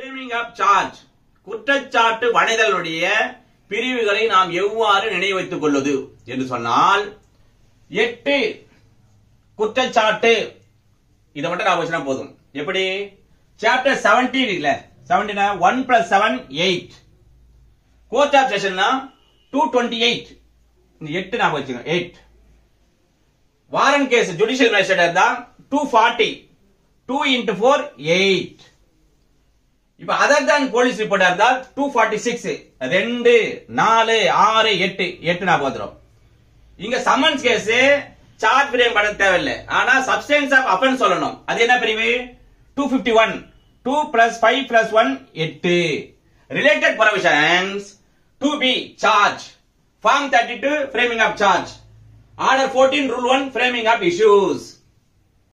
framing of charge குற்றச்சாட்டு வணைதலுடைய பிரிவுகளை நாம் எவ்வாறு நினைவு வைத்துக் கொள்வது என்று சொன்னால் எட்டு குற்றச்சாட்டு இதை மட்டும் நான் வச்சுனா போதும் எப்படி சாப்டர் செவன்டீன் இல்ல seventeen one plus seven eight court of செஷன்னா டூ டுவெண்ட்டி எயிட் இந்த எட்டு நான் வச்சுக்கோங்க eight warrant case judicial magistrate தான் two forty two into four eight இப்ப அதர் தான் போலீஸ் ரிப்போர்ட்டா இருந்தா டூ ஃபார்ட்டி சிக்ஸ் ரெண்டு நாலு ஆறு எட்டு எட்டு நான் பார்த்துரும் இங்க சம்மன்ஸ் கேஸ் சார்ஜ் பிரேம் பண்ண தேவையில்லை ஆனா சப்ஸ்டன்ஸ் ஆஃப் அஃபென்ஸ் சொல்லணும் அது என்ன பிரிவு two fifty one two plus five plus one எட்டு related provisions to be charge form thirty two framing of charge order fourteen rule one framing of issues